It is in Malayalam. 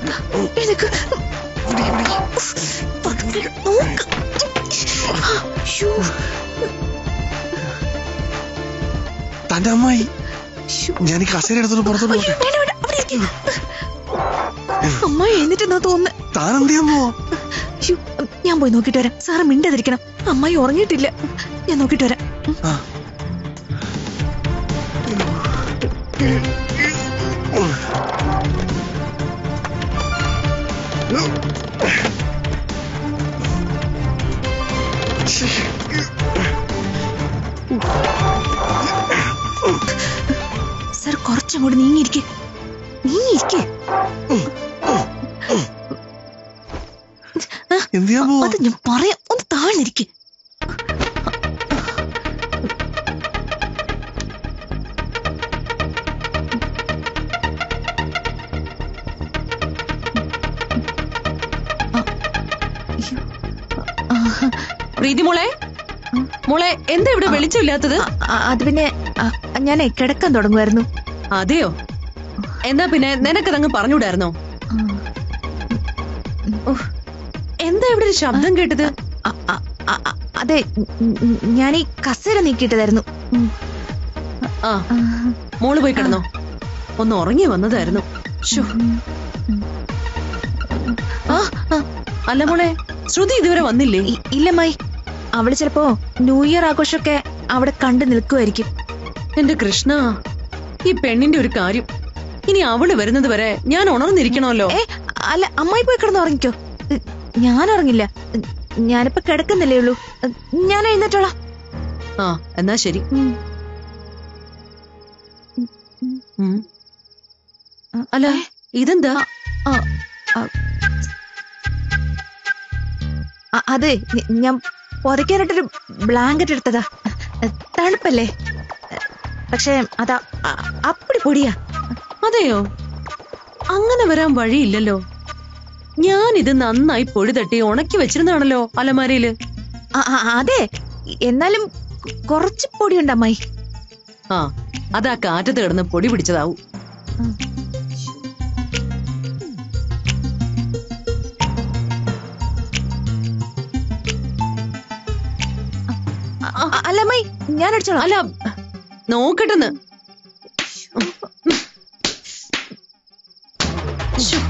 എഴുന്നേക്ക്. പതുക്കെ നോക്ക്. ശ്ശോ, തന്റെ അമ്മായി ശ്ശോ. ഞാൻ ഈ കസേര എടുത്തോണ്ട് പുറത്തോട്ട് അയ്യോ, പോട്ടെ വേണ്ട, വേണ്ട, അവിടെ ഇരിക്ക്. അമ്മ എഴുന്നിട്ടെന്നാ തോന്നുന്നു താൻ എന്ത് ചെയ്യാൻ പോവോ ശ്ശോ, ഞാൻ പോയി നോക്കിട്ട് വരാം സാറ് മിണ്ടാതിരിക്കണം അമ്മായി ഉറങ്ങിയിട്ടില്ല ഞാൻ നോക്കിട്ട് വരാം ആ. സാർ കുറച്ചങ്ങോട്ട് നീങ്ങിയിരിക്കെ നീങ്ങിയിരിക്കെ എന്ത് ചെയ്യാൻ പോവോ അത് ഞാൻ പറയാം ഒന്ന് താഴ്ന്നിരിക്കെ പ്രീതി മോളെ മോളെ എന്താ ഇവിടെ വെളിച്ചമില്ലാത്തത് അത് പിന്നെ ഞാൻ കിടക്കാൻ തുടങ്ങുമായിരുന്നു അതെയോ എന്നാ പിന്നെ നിനക്കതങ്ങ് പറഞ്ഞുവിടായിരുന്നോ ഉഫ്. എന്താ ഇവിടെ ഒരു ശബ്ദം കേട്ടത് അ- അ- അ- അ- അതെ ഞാൻ ഈ കസേര നീക്കിയിട്ടതായിരുന്നു ഉം. ആ ആ, മോള് പോയി കിടന്നോ ഒന്ന് ഉറങ്ങി വന്നതായിരുന്നു ശ്ശോ. ആ, ആ, അല്ല മോളെ ശ്രുതി ഇതുവരെ വന്നില്ലേ ഇ- ഇല്ല മായി അവള് ചിലപ്പോ ന്യൂ ഇയർ ആഘോഷമൊക്കെ അവിടെ കണ്ടു നിൽക്കുമായിരിക്കും എന്റെ കൃഷ്ണ ഈ പെണ്ണിന്റെ ഒരു കാര്യം ഇനി അവള് വരുന്നത് വരെ ഞാൻ ഉണർന്നിരിക്കണമല്ലോ ഏ അല്ല അമ്മായി പോയി കിടന്ന് ഉറങ്ങിക്കോ ഉം, ഞാൻ ഉറങ്ങില്ല ഉം, ഞാനിപ്പോ കിടക്കുന്നില്ലേ ഉള്ളൂ ഉം, ഞാൻ എഴുന്നേറ്റോളാം ആ എന്നാ ശരി ഉം. ഉം. അല്ല ഇതെന്താ ആ, ആ. ആ, അതെ ഞ- ഞാൻ പുതയ്ക്കാനായിട്ടൊരു ബ്ലാങ്കറ്റ് എടുത്തതാ തണുപ്പല്ലേ പക്ഷെ അതാ അ- അപ്പടി പൊടിയാ അതെയോ അങ്ങനെ വരാൻ വഴിയില്ലല്ലോ ഞാൻ ഇത് നന്നായി പൊടി തട്ടി ഉണക്കി വെച്ചിരുന്നാണല്ലോ അലമാരയില് ആ, ആ, അതെ എന്നാലും കുറച്ച് പൊടിയുണ്ട് അമ്മായി ആ അതാ കാറ്റത്ത് കിടന്ന് പൊടി പിടിച്ചതാവും അ- അല്ല അമ്മായി ഞാൻ അടിച്ചോളാം അല്ല നോക്കട്ടെന്ന് ശ്ശോ.